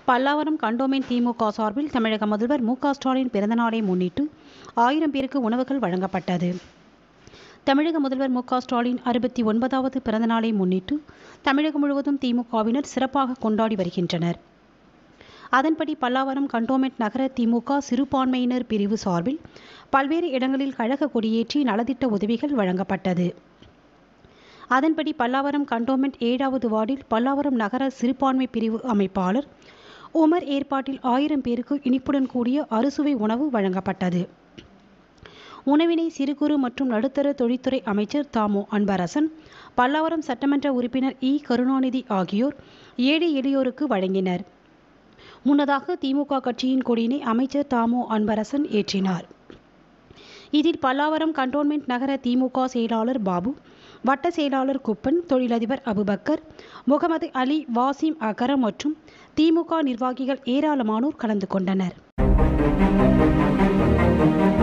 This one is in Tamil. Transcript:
பல்லாவரம் கண்டோமென்ட் திமுக சார்பில் தமிழக முதல்வர் மு க ஸ்டாலின் பிறந்தநாளை முன்னிட்டு ஆயிரம் பேருக்கு உணவுகள் வழங்கப்பட்டது தமிழக முதல்வர் மு க ஸ்டாலின் அறுபத்தி ஒன்பதாவது பிறந்தநாளை முன்னிட்டு தமிழகம் முழுவதும் திமுகவினர் சிறப்பாக கொண்டாடி வருகின்றனர் அதன்படி பல்லாவரம் கண்டோமென்ட் நகர திமுக சிறுபான்மையினர் பிரிவு சார்பில் பல்வேறு இடங்களில் கழக கொடியேற்றி நலத்திட்ட உதவிகள் வழங்கப்பட்டது அதன்படி பல்லாவரம் கண்டோமென்ட் ஏழாவது வார்டில் பல்லாவரம் நகர சிறுபான்மை பிரிவு அமைப்பாளர் உமர் ஏற்பாட்டில் ஆயிரம் பேருக்கு இனிப்புடன் கூடிய அறுசுவை உணவு வழங்கப்பட்டது உணவினை சிறு குறு மற்றும் நடுத்தர தொழில்துறை அமைச்சர் தாமோ அன்பரசன் பல்லாவரம் சட்டமன்ற உறுப்பினர் இ கருணாநிதி ஆகியோர் ஏழை எளியோருக்கு வழங்கினர் முன்னதாக திமுக கட்சியின் கொடியினை அமைச்சர் தாமோ அன்பரசன் ஏற்றினார் இதில் பல்லாவரம் கண்டோன்மெண்ட் நகர திமுக செயலாளர் பாபு வட்ட செயலாளர் குப்பன் தொழிலதிபர் அபுபக்கர் முகமது அலி வாசிம் அகரம் மற்றும் திமுக நிர்வாகிகள் ஏராளமானோர் கலந்து கொண்டனர்